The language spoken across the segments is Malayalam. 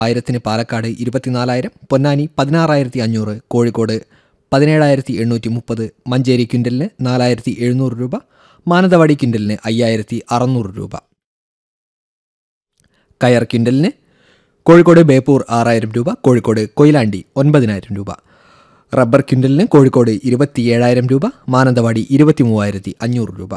ആയിരത്തിന് പാലക്കാട് ഇരുപത്തിനാലായിരം പൊന്നാനി പതിനാറായിരത്തി അഞ്ഞൂറ് കോഴിക്കോട് പതിനേഴായിരത്തി എണ്ണൂറ്റി മുപ്പത് മഞ്ചേരി ക്വിൻ്റലിന് നാലായിരത്തി എഴുന്നൂറ് രൂപ മാനന്തവാടി ക്വിൻ്റലിന് അയ്യായിരത്തി അറുന്നൂറ് രൂപ കയർ ക്വിൻ്റലിന് കോഴിക്കോട് ബേപ്പൂർ ആറായിരം രൂപ കോഴിക്കോട് കൊയിലാണ്ടി ഒൻപതിനായിരം രൂപ റബ്ബർ ക്വിൻ്റലിന് കോഴിക്കോട് ഇരുപത്തി ഏഴായിരം രൂപ മാനന്തവാടി ഇരുപത്തി മൂവായിരത്തി അഞ്ഞൂറ് രൂപ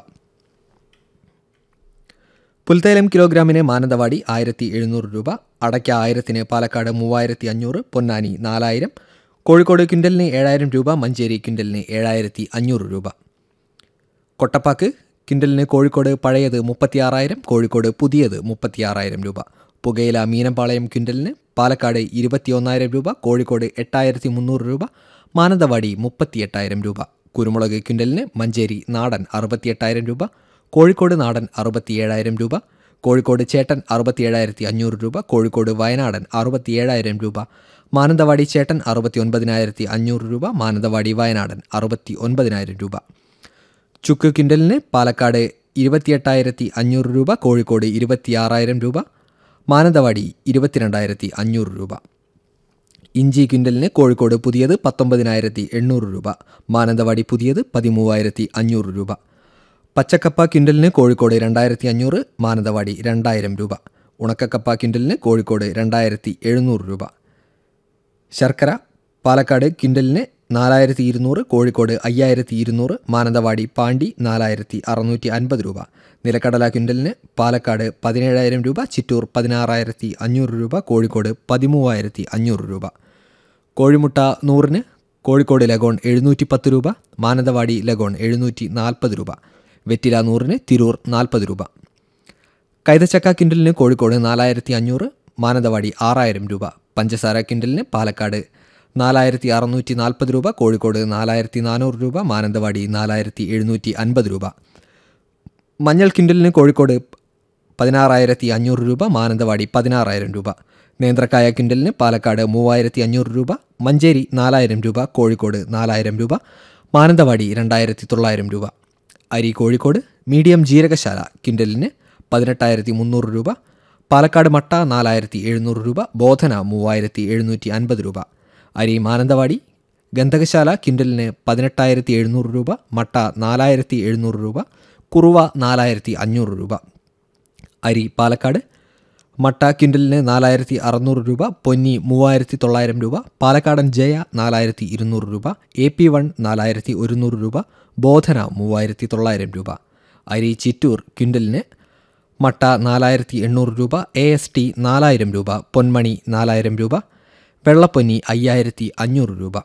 പുൽത്തൈലം കിലോഗ്രാമിന് മാനന്തവാടി ആയിരത്തി എഴുന്നൂറ് രൂപ അടയ്ക്ക ആയിരത്തിന് പാലക്കാട് മൂവായിരത്തി അഞ്ഞൂറ് പൊന്നാനി നാലായിരം കോഴിക്കോട് ക്വിൻ്റലിന് ഏഴായിരം രൂപ മഞ്ചേരി ക്വിൻ്റലിന് ഏഴായിരത്തി അഞ്ഞൂറ് രൂപ കൊട്ടപ്പാക്ക് കിൻഡലിന് കോഴിക്കോട് പഴയത് മുപ്പത്തിയാറായിരം കോഴിക്കോട് പുതിയത് മുപ്പത്തിയാറായിരം രൂപ പുകയില മീനമ്പാളയം ക്വിൻ്റലിന് പാലക്കാട് ഇരുപത്തിയൊന്നായിരം രൂപ കോഴിക്കോട് എട്ടായിരത്തി മുന്നൂറ് രൂപ മാനന്തവാടി മുപ്പത്തിയെട്ടായിരം രൂപ കുരുമുളക് ക്വിൻ്റലിന് മഞ്ചേരി നാടൻ അറുപത്തിയെട്ടായിരം രൂപ കോഴിക്കോട് നാടൻ അറുപത്തിയേഴായിരം രൂപ കോഴിക്കോട് ചേട്ടൻ അറുപത്തിയേഴായിരത്തി അഞ്ഞൂറ് രൂപ കോഴിക്കോട് വയനാടൻ അറുപത്തിയേഴായിരം രൂപ മാനന്തവാടി ചേട്ടൻ അറുപത്തി ഒൻപതിനായിരത്തി അഞ്ഞൂറ് രൂപ മാനന്തവാടി വയനാടൻ അറുപത്തി ഒൻപതിനായിരം രൂപ ചുക്ക് കിൻഡലിന് പാലക്കാട് ഇരുപത്തിയെട്ടായിരത്തി അഞ്ഞൂറ് രൂപ കോഴിക്കോട് ഇരുപത്തിയാറായിരം രൂപ മാനന്തവാടി ഇരുപത്തിരണ്ടായിരത്തി അഞ്ഞൂറ് രൂപ ഇഞ്ചി ക്വിൻ്റലിന് കോഴിക്കോട് പുതിയത് പത്തൊമ്പതിനായിരത്തി എണ്ണൂറ് രൂപ മാനന്തവാടി പുതിയത് പതിമൂവായിരത്തി അഞ്ഞൂറ് രൂപ പച്ചക്കപ്പ ക്വിൻ്റലിന് കോഴിക്കോട് രണ്ടായിരത്തി അഞ്ഞൂറ് മാനന്തവാടി രണ്ടായിരം രൂപ ഉണക്കക്കപ്പ ക്വിൻ്റലിന് കോഴിക്കോട് രണ്ടായിരത്തി എഴുന്നൂറ് രൂപ ശർക്കര പാലക്കാട് ക്വിൻ്റലിന് നാലായിരത്തി ഇരുന്നൂറ് കോഴിക്കോട് അയ്യായിരത്തി ഇരുന്നൂറ് മാനന്തവാടി പാണ്ടി നാലായിരത്തി അറുന്നൂറ്റി അൻപത് രൂപ നിലക്കടല ക്വിൻ്റലിന് പാലക്കാട് പതിനേഴായിരം രൂപ ചിറ്റൂർ പതിനാറായിരത്തി അഞ്ഞൂറ് രൂപ കോഴിക്കോട് പതിമൂവായിരത്തി അഞ്ഞൂറ് രൂപ കോഴിമുട്ട നൂറിന് കോഴിക്കോട് ലഗോൺ എഴുന്നൂറ്റി പത്ത് രൂപ മാനന്തവാടി ലഗോൺ എഴുന്നൂറ്റി നാൽപ്പത് രൂപ വെറ്റില നൂറിന് തിരൂർ നാൽപ്പത് രൂപ കൈതച്ചക്ക കിൻഡലിന് കോഴിക്കോട് നാലായിരത്തി അഞ്ഞൂറ് മാനന്തവാടി ആറായിരം രൂപ പഞ്ചസാര കിൻഡലിന് പാലക്കാട് നാലായിരത്തി അറുന്നൂറ്റി നാൽപ്പത് രൂപ കോഴിക്കോട് നാലായിരത്തി നാനൂറ് രൂപ മാനന്തവാടി നാലായിരത്തി എഴുന്നൂറ്റി അൻപത് രൂപ മഞ്ഞൾ കിൻഡലിന് കോഴിക്കോട് പതിനാറായിരത്തി അഞ്ഞൂറ് രൂപ മാനന്തവാടി പതിനാറായിരം രൂപ നേന്ത്രക്കായ കിൻഡലിന് പാലക്കാട് മൂവായിരത്തി അഞ്ഞൂറ് രൂപ മഞ്ചേരി നാലായിരം രൂപ കോഴിക്കോട് നാലായിരം രൂപ മാനന്തവാടി രണ്ടായിരത്തി തൊള്ളായിരം രൂപ അരി കോഴിക്കോട് മീഡിയം ജീരകശാല കിൻഡലിന് പതിനെട്ടായിരത്തി മുന്നൂറ് രൂപ പാലക്കാട് മട്ട നാലായിരത്തി എഴുന്നൂറ് രൂപ ബോധന മൂവായിരത്തി എഴുന്നൂറ്റി അൻപത് രൂപ അരി മാനന്തവാടി ഗന്ധകശാല കിൻഡലിന് പതിനെട്ടായിരത്തി എഴുന്നൂറ് രൂപ മട്ട നാലായിരത്തി എഴുന്നൂറ് രൂപ കുറുവ നാലായിരത്തി അഞ്ഞൂറ് രൂപ അരി പാലക്കാട് മട്ട കിൻഡലിന് നാലായിരത്തി അറുന്നൂറ് രൂപ പൊന്നി മൂവായിരത്തി തൊള്ളായിരം രൂപ പാലക്കാടൻ ജയ നാലായിരത്തി ഇരുന്നൂറ് രൂപ എ പി വൺ നാലായിരത്തി ഒരുന്നൂറ് രൂപ ബോധന മൂവായിരത്തി തൊള്ളായിരം രൂപ അരി ചിറ്റൂർ ക്വിൻ്റലിന് മട്ട നാലായിരത്തി എണ്ണൂറ് രൂപ എ എസ് ടി നാലായിരം രൂപ പൊന്മണി നാലായിരം രൂപ വെള്ളപ്പൊന്നി അയ്യായിരത്തി അഞ്ഞൂറ് രൂപ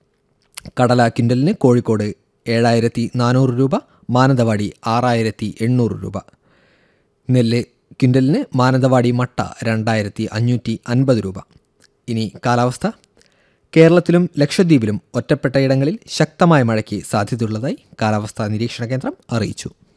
കടല കിൻഡലിന് കോഴിക്കോട് ഏഴായിരത്തി നാനൂറ് രൂപ മാനന്തവാടി ആറായിരത്തി എണ്ണൂറ് രൂപ നെല്ല് കിൻഡലിന് മാനന്തവാടി മട്ട രണ്ടായിരത്തി അഞ്ഞൂറ്റി അൻപത് രൂപ ഇനി കാലാവസ്ഥ കേരളത്തിലും ലക്ഷദ്വീപിലും ഒറ്റപ്പെട്ട ഇടങ്ങളിൽ ശക്തമായ മഴയ്ക്ക് സാധ്യതയുള്ളതായി കാലാവസ്ഥാ നിരീക്ഷണ കേന്ദ്രം അറിയിച്ചു